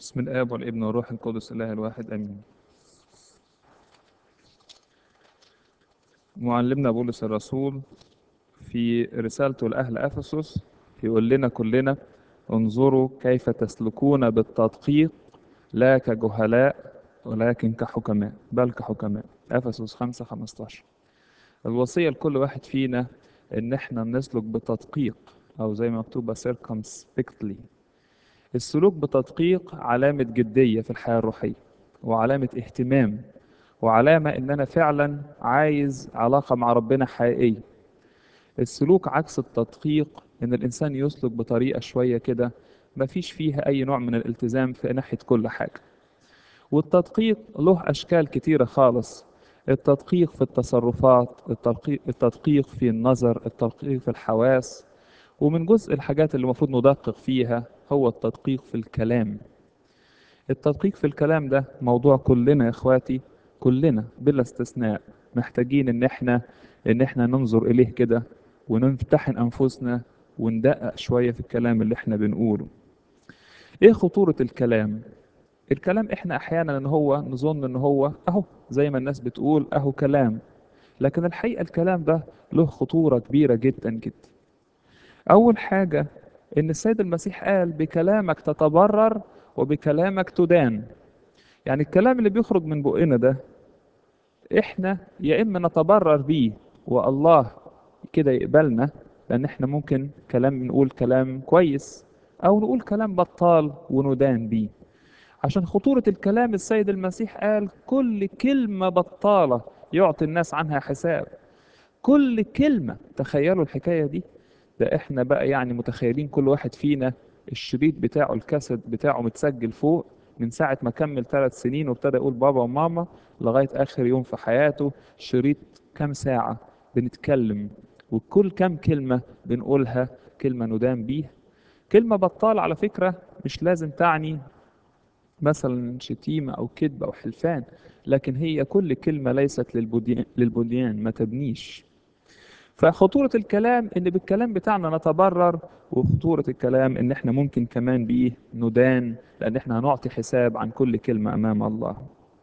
بسم الآب والابن والروح القدس الله الواحد آمين معلمنا بولس الرسول في رسالته لأهل أفسس يقول لنا كلنا انظروا كيف تسلكون بالتدقيق لا كجهلاء ولكن كحكماء بل كحكماء أفسس 5 15 الوصية لكل واحد فينا إن إحنا نسلك بتدقيق أو زي ما مكتوبة circumspectly السلوك بتدقيق علامة جدية في الحياة الروحية وعلامة اهتمام وعلامة إن أنا فعلا عايز علاقة مع ربنا حقيقية السلوك عكس التدقيق إن الإنسان يسلك بطريقة شوية كده مفيش فيها أي نوع من الالتزام في ناحية كل حاجة والتدقيق له أشكال كتيرة خالص التدقيق في التصرفات التدقيق, التدقيق في النظر التدقيق في الحواس ومن جزء الحاجات اللي المفروض ندقق فيها هو التدقيق في الكلام التدقيق في الكلام ده موضوع كلنا يا اخواتي كلنا بلا استثناء محتاجين ان احنا ان احنا ننظر اليه كده ونمتحن انفسنا وندقق شويه في الكلام اللي احنا بنقوله ايه خطوره الكلام الكلام احنا احيانا ان هو نظن ان هو اهو زي ما الناس بتقول اهو كلام لكن الحقيقه الكلام ده له خطوره كبيره جدا جدا اول حاجه ان السيد المسيح قال بكلامك تتبرر وبكلامك تدان يعني الكلام اللي بيخرج من بقنا ده احنا يا اما نتبرر بيه والله كده يقبلنا لان احنا ممكن كلام نقول كلام كويس او نقول كلام بطال وندان بيه عشان خطورة الكلام السيد المسيح قال كل كلمة بطالة يعطي الناس عنها حساب كل كلمة تخيلوا الحكاية دي ده احنا بقى يعني متخيلين كل واحد فينا الشريط بتاعه الكاسيت بتاعه متسجل فوق من ساعة ما كمل ثلاث سنين وابتدى يقول بابا وماما لغاية آخر يوم في حياته شريط كام ساعة بنتكلم وكل كام كلمة بنقولها كلمة ندام بيها كلمة بطال على فكرة مش لازم تعني مثلا شتيمة أو كذب أو حلفان لكن هي كل كلمة ليست للبديان, للبديان ما تبنيش فخطورة الكلام إن بالكلام بتاعنا نتبرر وخطورة الكلام إن إحنا ممكن كمان بيه ندان لأن إحنا هنعطي حساب عن كل كلمة أمام الله.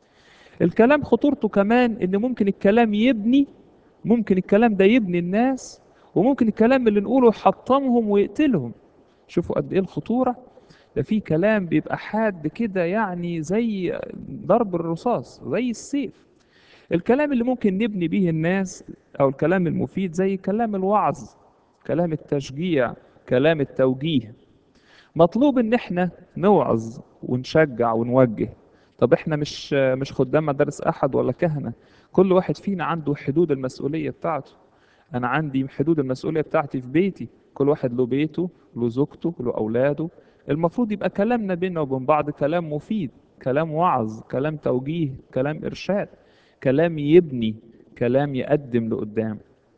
الكلام خطورته كمان إن ممكن الكلام يبني ممكن الكلام ده يبني الناس وممكن الكلام اللي نقوله يحطمهم ويقتلهم. شوفوا قد إيه الخطورة؟ ده في كلام بيبقى حاد كده يعني زي ضرب الرصاص زي السيف. الكلام اللي ممكن نبني به الناس او الكلام المفيد زي كلام الوعظ كلام التشجيع كلام التوجيه مطلوب ان احنا نوعظ ونشجع ونوجه طب احنا مش مش خدام مدارس احد ولا كهنه كل واحد فينا عنده حدود المسؤوليه بتاعته انا عندي حدود المسؤوليه بتاعتي في بيتي كل واحد له بيته له زوجته له اولاده المفروض يبقى كلامنا بيننا وبين بعض كلام مفيد كلام وعظ كلام توجيه كلام ارشاد كلام يبني كلام يقدم لقدام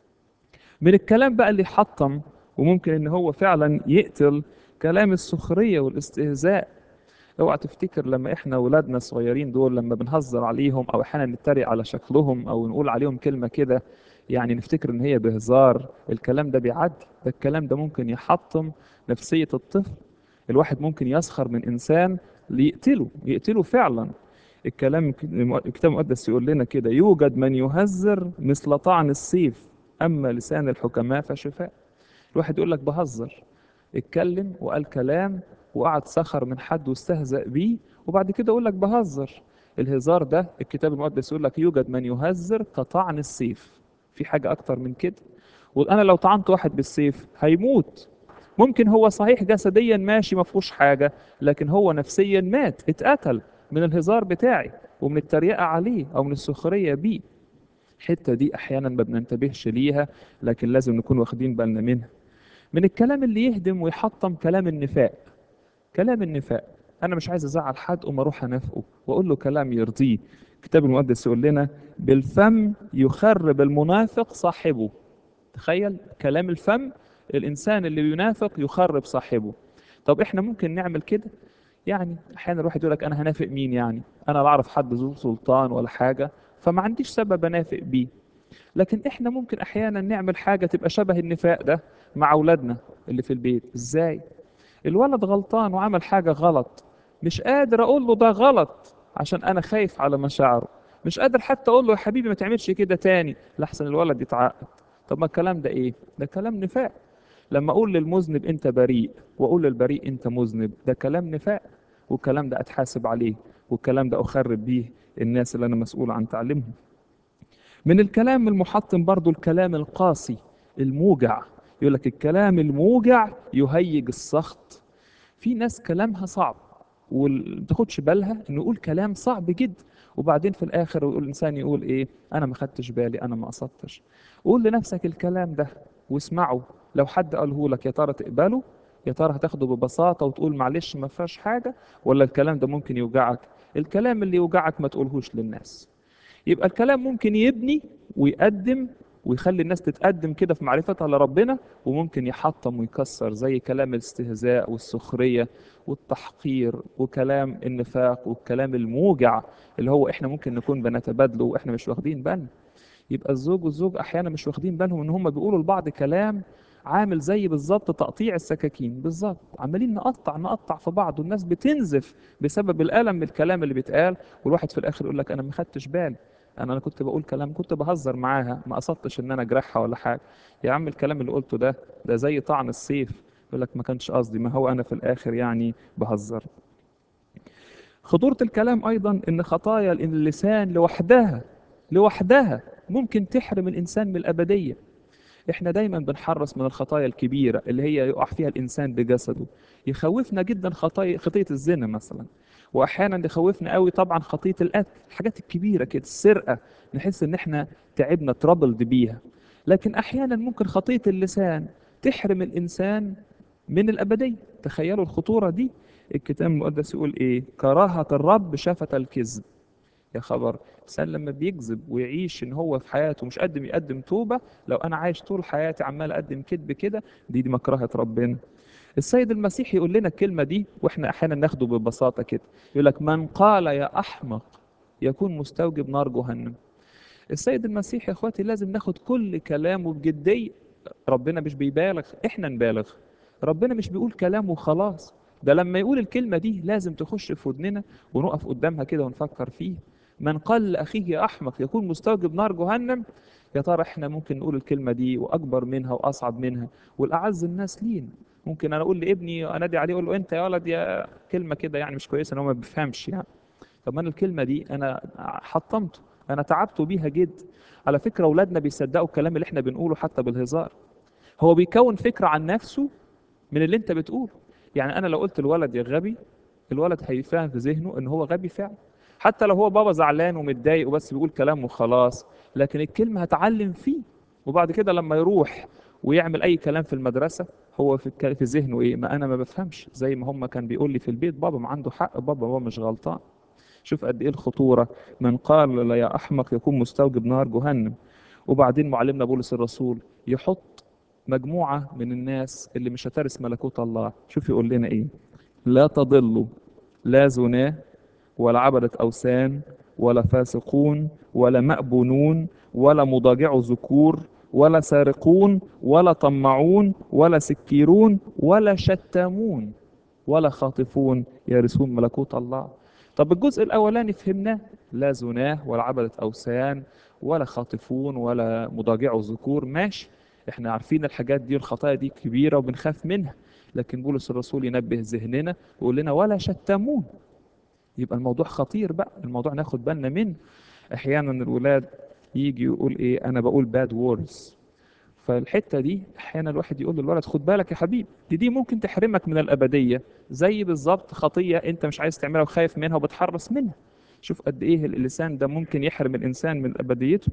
من الكلام بقى اللي يحطم وممكن ان هو فعلا يقتل كلام السخريه والاستهزاء اوعى تفتكر لما احنا ولادنا الصغيرين دول لما بنهزر عليهم او احيانا نتريق على شكلهم او نقول عليهم كلمه كده يعني نفتكر ان هي بهزار الكلام ده بيعدي ده الكلام ده ممكن يحطم نفسيه الطفل الواحد ممكن يسخر من انسان ليقتله يقتله فعلا الكلام الكتاب المقدس يقول لنا كده يوجد من يهزر مثل طعن السيف اما لسان الحكماء فشفاء الواحد يقول لك بهزر اتكلم وقال كلام وقعد سخر من حد واستهزأ بيه وبعد كده يقول لك بهزر الهزار ده الكتاب المقدس يقول لك يوجد من يهزر كطعن السيف في حاجة أكتر من كده وأنا لو طعنت واحد بالسيف هيموت ممكن هو صحيح جسديا ماشي ما فيهوش حاجة لكن هو نفسيا مات اتقتل من الهزار بتاعي ومن التريقة عليه أو من السخرية بيه الحتة دي أحيانا ما بننتبهش ليها لكن لازم نكون واخدين بالنا منها من الكلام اللي يهدم ويحطم كلام النفاق كلام النفاق أنا مش عايز أزعل حد أقوم أروح أنافقه وأقول له كلام يرضيه الكتاب المقدس يقول لنا بالفم يخرب المنافق صاحبه تخيل كلام الفم الإنسان اللي ينافق يخرب صاحبه طب إحنا ممكن نعمل كده يعني احيانا الواحد يقول لك انا هنافق مين يعني انا لا اعرف حد ذو سلطان ولا حاجه فما عنديش سبب انافق بيه لكن احنا ممكن احيانا نعمل حاجه تبقى شبه النفاق ده مع اولادنا اللي في البيت ازاي الولد غلطان وعمل حاجه غلط مش قادر اقول له ده غلط عشان انا خايف على مشاعره مش قادر حتى اقول له يا حبيبي ما تعملش كده تاني لحسن الولد يتعقد طب ما الكلام ده ايه ده كلام نفاق لما اقول للمذنب انت بريء واقول للبريء انت مذنب ده كلام نفاق والكلام ده اتحاسب عليه والكلام ده اخرب بيه الناس اللي انا مسؤول عن تعليمهم من الكلام المحطم برضو الكلام القاسي الموجع يقول لك الكلام الموجع يهيج السخط في ناس كلامها صعب وما تاخدش بالها انه يقول كلام صعب جدا وبعدين في الاخر يقول الانسان يقول ايه انا ما خدتش بالي انا ما قصدتش قول لنفسك الكلام ده واسمعه لو حد قاله لك يا ترى تقبله يا ترى هتاخده ببساطة وتقول معلش ما فيهاش حاجة ولا الكلام ده ممكن يوجعك الكلام اللي يوجعك ما تقولهوش للناس يبقى الكلام ممكن يبني ويقدم ويخلي الناس تتقدم كده في معرفتها لربنا وممكن يحطم ويكسر زي كلام الاستهزاء والسخرية والتحقير وكلام النفاق والكلام الموجع اللي هو احنا ممكن نكون بنتبادله واحنا مش واخدين بالنا يبقى الزوج والزوج احيانا مش واخدين بالهم ان هم بيقولوا لبعض كلام عامل زي بالظبط تقطيع السكاكين بالظبط عمالين نقطع نقطع في بعض والناس بتنزف بسبب الالم من الكلام اللي بيتقال والواحد في الاخر يقول لك انا ما خدتش بالي انا انا كنت بقول كلام كنت بهزر معاها ما قصدتش ان انا اجرحها ولا حاجه يا عم الكلام اللي قلته ده ده زي طعن السيف يقول لك ما كانش قصدي ما هو انا في الاخر يعني بهزر خطورة الكلام أيضا إن خطايا اللسان لوحدها لوحدها ممكن تحرم الإنسان من الأبدية إحنا دايما بنحرص من الخطايا الكبيرة اللي هي يقع فيها الإنسان بجسده يخوفنا جدا خطايا خطية الزنا مثلا وأحيانا يخوفنا قوي طبعا خطية القتل الحاجات الكبيرة كده السرقة نحس إن إحنا تعبنا ترابلد بيها لكن أحيانا ممكن خطية اللسان تحرم الإنسان من الأبدية تخيلوا الخطورة دي الكتاب المقدس يقول إيه كراهة الرب شفة الكذب يا خبر الإنسان لما بيكذب ويعيش إن هو في حياته مش قادم يقدم توبة لو أنا عايش طول حياتي عمال أقدم كذب كده دي دي مكرهة ربنا السيد المسيح يقول لنا الكلمة دي وإحنا أحيانا ناخده ببساطة كده يقول لك من قال يا أحمق يكون مستوجب نار جهنم السيد المسيح يا اخواتي لازم ناخد كل كلامه بجدية ربنا مش بيبالغ احنا نبالغ ربنا مش بيقول كلام وخلاص ده لما يقول الكلمة دي لازم تخش في ودننا ونقف قدامها كده ونفكر فيه من قال لأخيه يا أحمق يكون مستوجب نار جهنم يا ترى احنا ممكن نقول الكلمة دي وأكبر منها وأصعب منها والأعز الناس لينا ممكن أنا أقول لابني أنادي عليه أقول له أنت يا ولد يا كلمة كده يعني مش كويسة إن هو ما بيفهمش يعني طب ما أنا الكلمة دي أنا حطمته أنا تعبت بيها جدا على فكرة أولادنا بيصدقوا الكلام اللي احنا بنقوله حتى بالهزار هو بيكون فكرة عن نفسه من اللي انت بتقوله يعني انا لو قلت الولد يا غبي الولد هيفهم في ذهنه ان هو غبي فعلا حتى لو هو بابا زعلان ومتضايق وبس بيقول كلام وخلاص لكن الكلمة هتعلم فيه وبعد كده لما يروح ويعمل اي كلام في المدرسة هو في الك- في ذهنه ايه ما انا ما بفهمش زي ما هم كان بيقول لي في البيت بابا ما عنده حق بابا هو مش غلطان شوف قد ايه الخطورة من قال لا يا احمق يكون مستوجب نار جهنم وبعدين معلمنا بولس الرسول يحط مجموعة من الناس اللي مش هترث ملكوت الله شوف يقول لنا ايه لا تضلوا لا زناه ولا عبدة أوثان ولا فاسقون ولا مأبونون ولا مضاجع ذكور ولا سارقون ولا طمعون ولا سكيرون ولا شتامون ولا خاطفون يرثون ملكوت الله طب الجزء الأولاني فهمناه لا زناه ولا عبدة أوثان ولا خاطفون ولا مضاجع ذكور ماشي احنا عارفين الحاجات دي الخطايا دي كبيرة وبنخاف منها لكن بولس الرسول ينبه ذهننا ويقول لنا ولا شتامون يبقى الموضوع خطير بقى الموضوع ناخد بالنا منه احيانا الولاد يجي يقول ايه انا بقول باد ووردز فالحته دي احيانا الواحد يقول للولد خد بالك يا حبيبي دي, دي ممكن تحرمك من الابديه زي بالظبط خطيه انت مش عايز تعملها وخايف منها وبتحرص منها شوف قد ايه اللسان ده ممكن يحرم الانسان من ابديته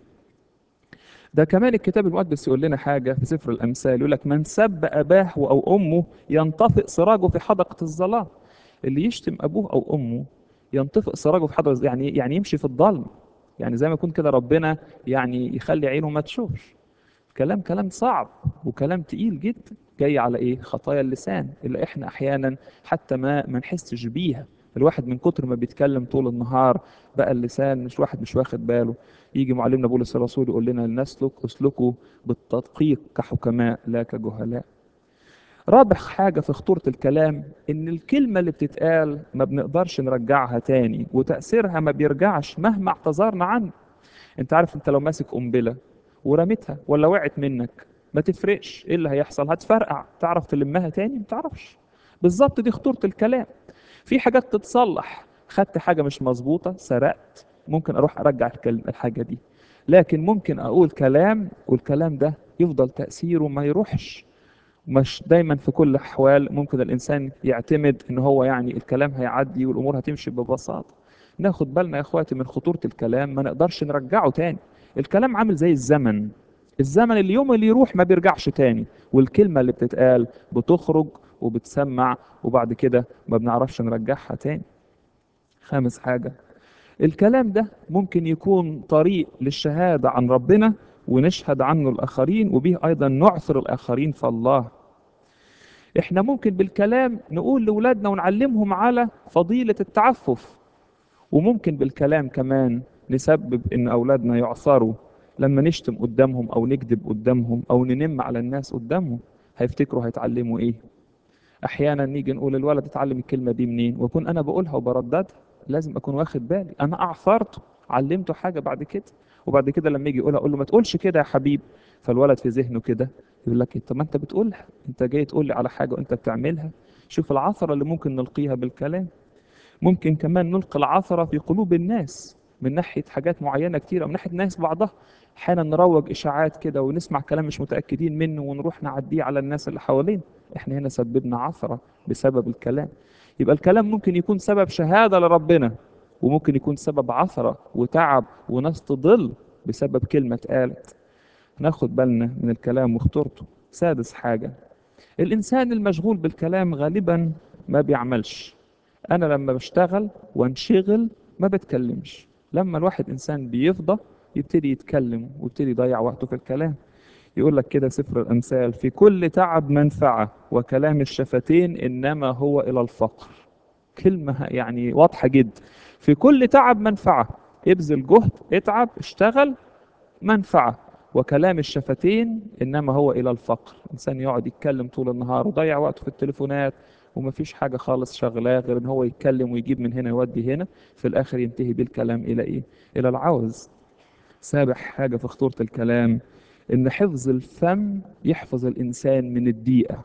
ده كمان الكتاب المقدس يقول لنا حاجة في سفر الأمثال يقول لك من سب أباه أو أمه ينطفئ سراجه في حدقة الظلام اللي يشتم أبوه أو أمه ينطفئ سراجه في حدقة يعني يعني يمشي في الضلمة يعني زي ما يكون كده ربنا يعني يخلي عينه ما تشوفش كلام كلام صعب وكلام تقيل جدا جاي على ايه خطايا اللسان اللي احنا احيانا حتى ما ما نحسش بيها الواحد من كتر ما بيتكلم طول النهار بقى اللسان مش واحد مش واخد باله يجي معلمنا بولس الرسول يقول لنا لنسلك اسلكوا بالتدقيق كحكماء لا كجهلاء رابع حاجة في خطورة الكلام إن الكلمة اللي بتتقال ما بنقدرش نرجعها تاني وتأثيرها ما بيرجعش مهما اعتذرنا عنه أنت عارف أنت لو ماسك قنبلة ورميتها ولا وقعت منك ما تفرقش إيه اللي هيحصل هتفرقع تعرف تلمها تاني ما تعرفش بالظبط دي خطورة الكلام في حاجات تتصلح خدت حاجة مش مظبوطة سرقت ممكن أروح أرجع الكلمة الحاجة دي لكن ممكن أقول كلام والكلام ده يفضل تأثيره ما يروحش مش دايما في كل الاحوال ممكن الانسان يعتمد ان هو يعني الكلام هيعدي والامور هتمشي ببساطه ناخد بالنا يا اخواتي من خطوره الكلام ما نقدرش نرجعه تاني الكلام عامل زي الزمن الزمن اليوم اللي يروح ما بيرجعش تاني والكلمه اللي بتتقال بتخرج وبتسمع وبعد كده ما بنعرفش نرجعها تاني خامس حاجه الكلام ده ممكن يكون طريق للشهاده عن ربنا ونشهد عنه الآخرين وبه أيضا نعثر الآخرين في الله إحنا ممكن بالكلام نقول لأولادنا ونعلمهم على فضيلة التعفف وممكن بالكلام كمان نسبب إن أولادنا يعثروا لما نشتم قدامهم أو نكذب قدامهم أو ننم على الناس قدامهم هيفتكروا هيتعلموا إيه أحيانا نيجي نقول الولد اتعلم الكلمة دي منين وأكون أنا بقولها وبرددها لازم أكون واخد بالي أنا أعثرته علمته حاجة بعد كده وبعد كده لما يجي يقولها اقول له ما تقولش كده يا حبيب فالولد في ذهنه كده يقول لك طب ما انت بتقولها انت جاي تقول لي على حاجه وانت بتعملها شوف العثره اللي ممكن نلقيها بالكلام ممكن كمان نلقي العثره في قلوب الناس من ناحيه حاجات معينه كتيره من ناحيه الناس بعضها احيانا نروج اشاعات كده ونسمع كلام مش متاكدين منه ونروح نعديه على الناس اللي حوالينا احنا هنا سببنا عثره بسبب الكلام يبقى الكلام ممكن يكون سبب شهاده لربنا وممكن يكون سبب عثرة وتعب وناس تضل بسبب كلمة اتقالت ناخد بالنا من الكلام وخطورته سادس حاجة الإنسان المشغول بالكلام غالبا ما بيعملش أنا لما بشتغل وانشغل ما بتكلمش لما الواحد إنسان بيفضى يبتدي يتكلم ويبتدي يضيع وقته في الكلام يقول لك كده سفر الأمثال في كل تعب منفعة وكلام الشفتين إنما هو إلى الفقر كلمة يعني واضحة جدا في كل تعب منفعة ابذل جهد اتعب اشتغل منفعة وكلام الشفتين إنما هو إلى الفقر إنسان يقعد يتكلم طول النهار وضيع وقته في التليفونات ومفيش حاجة خالص شغلاه غير إن هو يتكلم ويجيب من هنا يودي هنا في الآخر ينتهي بالكلام إلى إيه؟ إلى العوز سابع حاجة في خطورة الكلام إن حفظ الفم يحفظ الإنسان من الضيقة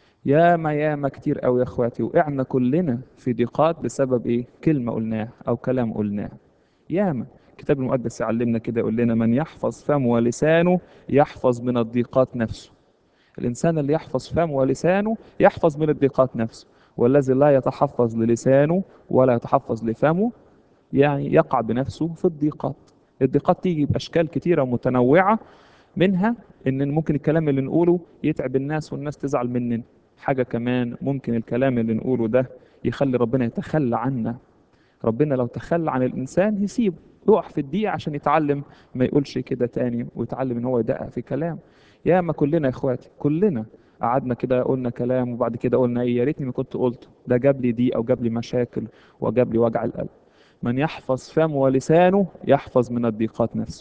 ياما ياما كتير قوي يا اخواتي وقعنا كلنا في ضيقات بسبب ايه كلمه قلناها او كلام قلناه ياما الكتاب المقدس يعلمنا كده يقول لنا من يحفظ فمه ولسانه يحفظ من الضيقات نفسه الانسان اللي يحفظ فمه ولسانه يحفظ من الضيقات نفسه والذي لا يتحفظ للسانه ولا يتحفظ لفمه يعني يقع بنفسه في الضيقات الضيقات تيجي باشكال كتيره متنوعه منها ان ممكن الكلام اللي نقوله يتعب الناس والناس تزعل مننا حاجة كمان ممكن الكلام اللي نقوله ده يخلي ربنا يتخلى عنا ربنا لو تخلى عن الإنسان يسيبه يقع في الدقيقة عشان يتعلم ما يقولش كده تاني ويتعلم ان هو يدقق في كلام يا ما كلنا يا اخواتي كلنا قعدنا كده قلنا كلام وبعد كده قلنا ايه يا ريتني ما كنت قلته ده جاب لي دي او جاب لي مشاكل وجاب لي وجع القلب من يحفظ فمه ولسانه يحفظ من الضيقات نفسه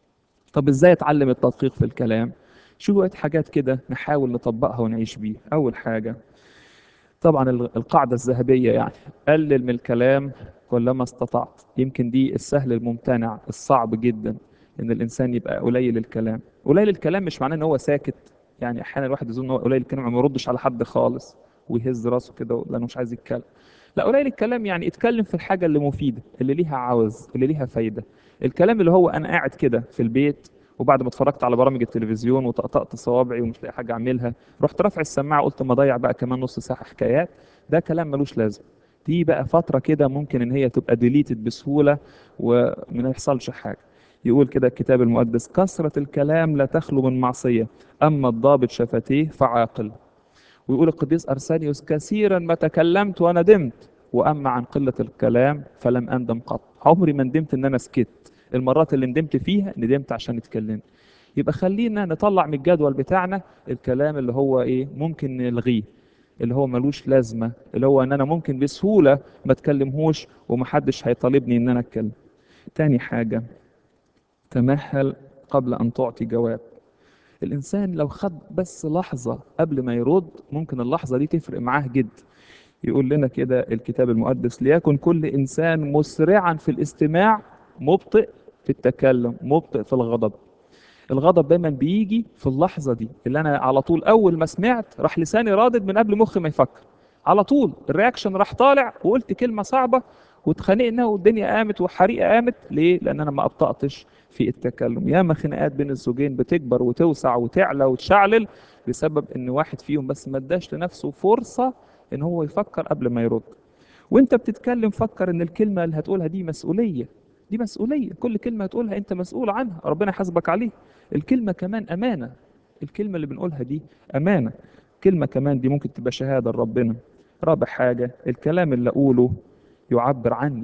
طب ازاي اتعلم التدقيق في الكلام شوية حاجات كده نحاول نطبقها ونعيش بيها أول حاجة طبعا القاعدة الذهبية يعني قلل من الكلام كلما استطعت يمكن دي السهل الممتنع الصعب جدا ان الانسان يبقى قليل الكلام قليل الكلام مش معناه ان هو ساكت يعني احيانا الواحد يظن ان هو قليل الكلام ما يردش على حد خالص ويهز راسه كده لانه مش عايز يتكلم لا قليل الكلام يعني اتكلم في الحاجة اللي مفيدة اللي ليها عاوز اللي ليها فايدة الكلام اللي هو انا قاعد كده في البيت وبعد ما اتفرجت على برامج التلفزيون وطقطقت صوابعي ومش لاقي حاجه اعملها رحت رافع السماعه قلت ما اضيع بقى كمان نص ساعه حكايات ده كلام ملوش لازمه دي بقى فتره كده ممكن ان هي تبقى ديليتد بسهوله وما يحصلش حاجه يقول كده الكتاب المقدس كثرة الكلام لا تخلو من معصية أما الضابط شفتيه فعاقل ويقول القديس أرسانيوس كثيرا ما تكلمت وندمت وأما عن قلة الكلام فلم أندم قط عمري ما ندمت إن أنا سكت المرات اللي ندمت فيها ندمت عشان اتكلمت يبقى خلينا نطلع من الجدول بتاعنا الكلام اللي هو ايه ممكن نلغيه اللي هو ملوش لازمه اللي هو ان انا ممكن بسهوله ما اتكلمهوش ومحدش هيطالبني ان انا اتكلم تاني حاجه تمهل قبل ان تعطي جواب الانسان لو خد بس لحظه قبل ما يرد ممكن اللحظه دي تفرق معاه جدا يقول لنا كده الكتاب المقدس ليكن كل انسان مسرعا في الاستماع مبطئ في التكلم مبطئ في الغضب الغضب دايما بيجي في اللحظه دي اللي انا على طول اول ما سمعت راح لساني رادد من قبل مخي ما يفكر على طول الرياكشن راح طالع وقلت كلمه صعبه واتخانقنا والدنيا قامت وحريقه قامت ليه لان انا ما ابطاتش في التكلم ياما خناقات بين الزوجين بتكبر وتوسع وتعلى وتشعلل بسبب ان واحد فيهم بس ما اداش لنفسه فرصه ان هو يفكر قبل ما يرد وانت بتتكلم فكر ان الكلمه اللي هتقولها دي مسؤوليه دي مسؤوليه كل كلمه هتقولها انت مسؤول عنها ربنا يحاسبك عليه الكلمه كمان امانه الكلمه اللي بنقولها دي امانه كلمه كمان دي ممكن تبقى شهاده لربنا رابع حاجه الكلام اللي اقوله يعبر عني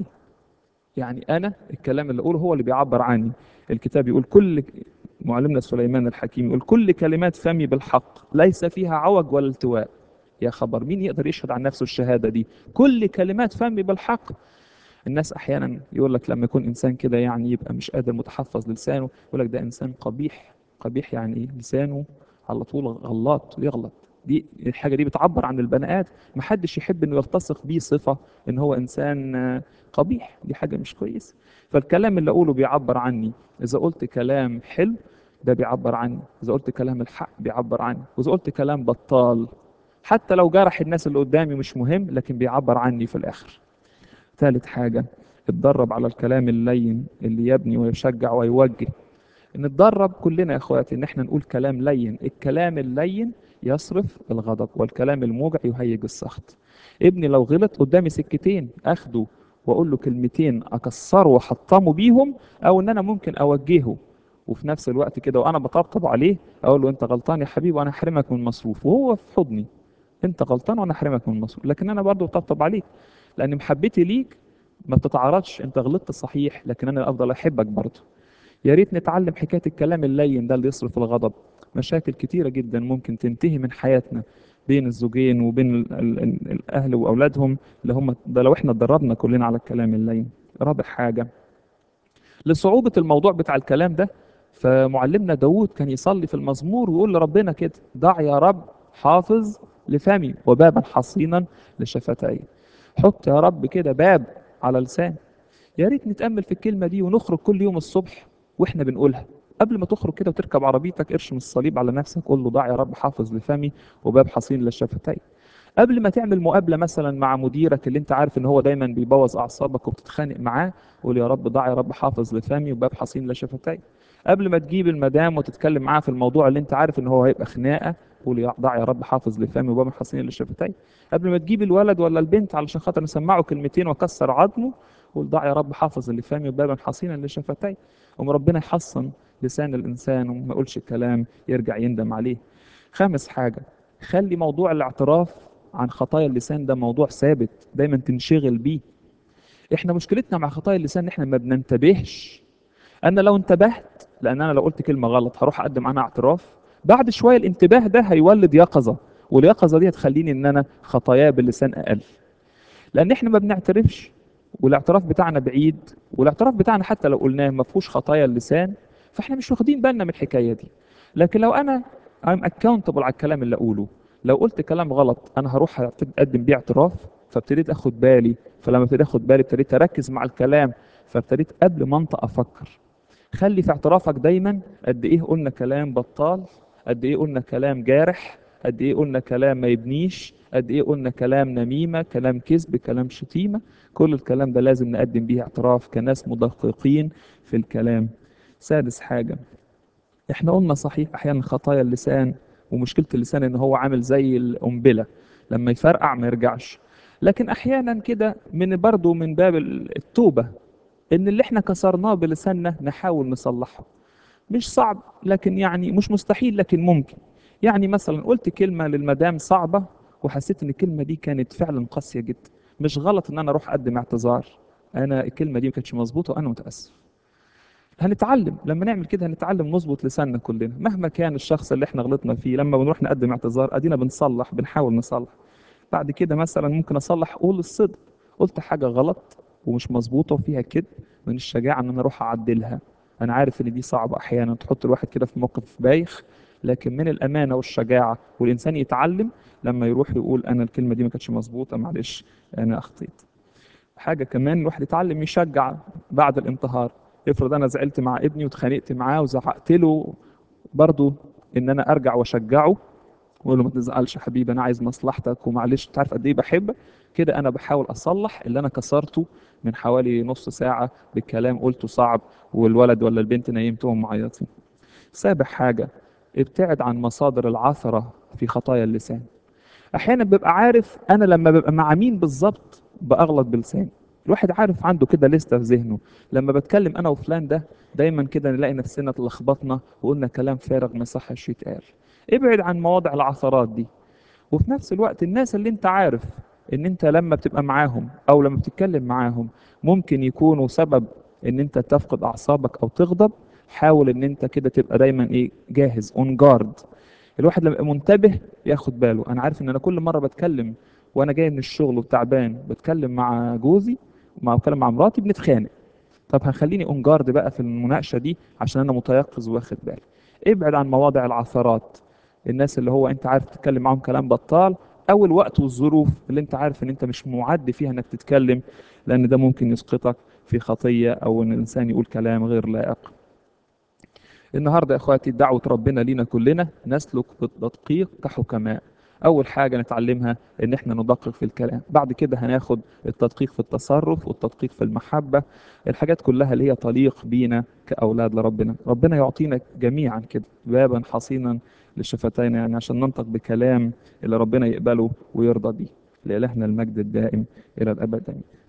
يعني انا الكلام اللي اقوله هو اللي بيعبر عني الكتاب يقول كل معلمنا سليمان الحكيم يقول كل كلمات فمي بالحق ليس فيها عوج ولا التواء يا خبر مين يقدر يشهد عن نفسه الشهاده دي كل كلمات فمي بالحق الناس احيانا يقول لك لما يكون انسان كده يعني يبقى مش قادر متحفظ لسانه يقول لك ده انسان قبيح قبيح يعني ايه لسانه على طول غلط يغلط دي الحاجه دي بتعبر عن البني ادم محدش يحب انه يلتصق بيه صفه ان هو انسان آه، قبيح دي حاجه مش كويس فالكلام اللي اقوله بيعبر عني اذا قلت كلام حلو ده بيعبر عني اذا قلت كلام الحق بيعبر عني واذا قلت كلام بطال حتى لو جرح الناس اللي قدامي مش مهم لكن بيعبر عني في الاخر ثالث حاجة اتدرب على الكلام اللين اللي يبني ويشجع ويوجه نتدرب كلنا يا اخواتي ان احنا نقول كلام لين الكلام اللين يصرف الغضب والكلام الموجع يهيج السخط ابني لو غلط قدامي سكتين اخده واقول له كلمتين اكسره واحطمه بيهم او ان انا ممكن اوجهه وفي نفس الوقت كده وانا بطبطب عليه اقول له انت غلطان يا حبيبي وانا احرمك من مصروف وهو في حضني انت غلطان وانا احرمك من مصروف لكن انا برضه بطبطب عليك لان محبتي ليك ما بتتعارضش انت غلطت صحيح لكن انا افضل احبك برضه يا ريت نتعلم حكايه الكلام اللين ده اللي يصرف الغضب مشاكل كتيره جدا ممكن تنتهي من حياتنا بين الزوجين وبين ال ال ال الاهل واولادهم اللي هم ده لو احنا اتدربنا كلنا على الكلام اللين رابع حاجه لصعوبه الموضوع بتاع الكلام ده فمعلمنا داود كان يصلي في المزمور ويقول لربنا كده ضع يا رب حافظ لفمي وبابا حصينا لشفتي حط يا رب كده باب على لسان يا ريت نتامل في الكلمه دي ونخرج كل يوم الصبح واحنا بنقولها قبل ما تخرج كده وتركب عربيتك ارشم الصليب على نفسك قول له ضع يا رب حافظ لفمي وباب حصين للشفتين قبل ما تعمل مقابله مثلا مع مديرك اللي انت عارف ان هو دايما بيبوظ اعصابك وبتتخانق معاه قول يا رب ضع يا رب حافظ لفمي وباب حصين لشفتي قبل ما تجيب المدام وتتكلم معاها في الموضوع اللي انت عارف ان هو هيبقى خناقه قول يا ضع يا رب حافظ لفمي وباب حصين لشفتي قبل ما تجيب الولد ولا البنت علشان خاطر نسمعه كلمتين واكسر عظمه قول ضع يا رب حافظ لفمي وبابا حصينا لشفتي قوم ربنا يحصن لسان الانسان وما يقولش كلام يرجع يندم عليه خامس حاجه خلي موضوع الاعتراف عن خطايا اللسان ده موضوع ثابت دايما تنشغل بيه احنا مشكلتنا مع خطايا اللسان ان احنا ما بننتبهش انا لو انتبهت لان انا لو قلت كلمه غلط هروح اقدم عنها اعتراف بعد شويه الانتباه ده هيولد يقظه واليقظه دي هتخليني ان انا خطاياي باللسان اقل لان احنا ما بنعترفش والاعتراف بتاعنا بعيد والاعتراف بتاعنا حتى لو قلناه ما فيهوش خطايا اللسان فاحنا مش واخدين بالنا من الحكايه دي لكن لو انا I'm accountable على الكلام اللي اقوله لو قلت كلام غلط انا هروح اقدم بيه اعتراف فابتديت اخد بالي فلما ابتديت اخد بالي ابتديت اركز مع الكلام فابتديت قبل ما انطق افكر خلي في اعترافك دايما قد ايه قلنا كلام بطال قد ايه قلنا كلام جارح قد ايه قلنا كلام ما يبنيش قد ايه قلنا كلام نميمه كلام كذب كلام شتيمه كل الكلام ده لازم نقدم بيه اعتراف كناس مدققين في الكلام سادس حاجه احنا قلنا صحيح احيانا خطايا اللسان ومشكله اللسان ان هو عامل زي القنبله لما يفرقع ما يرجعش لكن احيانا كده من برضه من باب التوبه ان اللي احنا كسرناه بلساننا نحاول نصلحه مش صعب لكن يعني مش مستحيل لكن ممكن يعني مثلا قلت كلمه للمدام صعبه وحسيت ان الكلمه دي كانت فعلا قاسيه جدا مش غلط ان انا اروح اقدم اعتذار انا الكلمه دي ما كانتش مظبوطه وانا متاسف هنتعلم لما نعمل كده هنتعلم نظبط لساننا كلنا مهما كان الشخص اللي احنا غلطنا فيه لما بنروح نقدم اعتذار ادينا بنصلح بنحاول نصلح بعد كده مثلا ممكن اصلح اقول الصدق قلت حاجه غلط ومش مظبوطه وفيها كده من الشجاعه ان انا اروح اعدلها انا عارف ان دي صعبه احيانا تحط الواحد كده في موقف بايخ لكن من الامانه والشجاعه والانسان يتعلم لما يروح يقول انا الكلمه دي ما كانتش مظبوطه معلش انا اخطيت حاجه كمان الواحد يتعلم يشجع بعد الانتهار افرض انا زعلت مع ابني واتخانقت معاه وزعقت له برضه ان انا ارجع واشجعه واقول له ما تزعلش يا حبيبي انا عايز مصلحتك ومعلش انت عارف قد ايه بحبك كده انا بحاول اصلح اللي انا كسرته من حوالي نص ساعه بالكلام قلته صعب والولد ولا البنت نيمتهم معيطين سابع حاجه ابتعد عن مصادر العثره في خطايا اللسان احيانا ببقى عارف انا لما ببقى مع مين بالظبط باغلط بلساني الواحد عارف عنده كده لستة في ذهنه لما بتكلم انا وفلان ده دايما كده نلاقي نفسنا اتلخبطنا وقلنا كلام فارغ ما يصحش يتقال ابعد عن مواضع العثرات دي وفي نفس الوقت الناس اللي انت عارف ان انت لما بتبقى معاهم او لما بتتكلم معاهم ممكن يكونوا سبب ان انت تفقد اعصابك او تغضب حاول ان انت كده تبقى دايما ايه جاهز اون جارد الواحد لما يبقى منتبه ياخد باله انا عارف ان انا كل مره بتكلم وانا جاي من الشغل وتعبان بتكلم مع جوزي ومع بتكلم مع مراتي بنتخانق طب هخليني اون جارد بقى في المناقشه دي عشان انا متيقظ واخد بالي ابعد عن مواضع العثرات الناس اللي هو انت عارف تتكلم معاهم كلام بطال او الوقت والظروف اللي انت عارف ان انت مش معد فيها انك تتكلم لان ده ممكن يسقطك في خطيه او ان الانسان يقول كلام غير لائق النهارده يا اخواتي دعوه ربنا لينا كلنا نسلك بالتدقيق كحكماء اول حاجه نتعلمها ان احنا ندقق في الكلام بعد كده هناخد التدقيق في التصرف والتدقيق في المحبه الحاجات كلها اللي هي تليق بينا كاولاد لربنا ربنا يعطينا جميعا كده بابا حصينا للشفتين يعني عشان ننطق بكلام اللي ربنا يقبله ويرضى بيه لإلهنا المجد الدائم إلى الأبد آمين